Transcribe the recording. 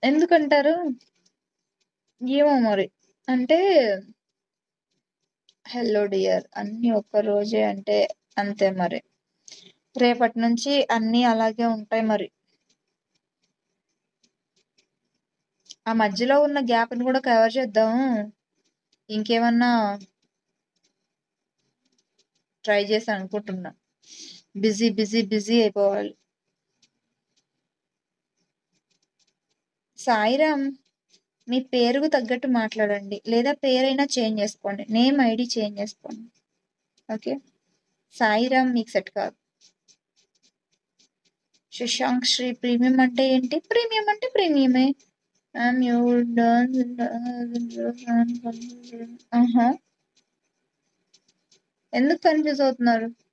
ఎందుకంటారు ఏమో మరి అంటే హలో డియర్ అన్ని ఒక్క రోజే అంటే అంతే మరి రేపటి నుంచి అన్ని అలాగే ఉంటాయి మరి ఆ మధ్యలో ఉన్న గ్యాప్ని కూడా కవర్ చేద్దాం ఇంకేమన్నా ట్రై చేసి అనుకుంటున్నా బిజీ బిజీ బిజీ అయిపోవాలి సాయిరామ్ మీ పేరుకు తగ్గట్టు మాట్లాడండి లేదా పేరైనా చేంజ్ చేసుకోండి నేమ్ ఐడి చేంజ్ చేసుకోండి ఓకే సాయిరామ్ మీకు సెట్ కాదు శశాంక్ శ్రీ ప్రీమియం అంటే ఏంటి ప్రీమియం అంటే ప్రీమియమే ఆహా ఎందుకు కన్ఫ్యూజ్ అవుతున్నారు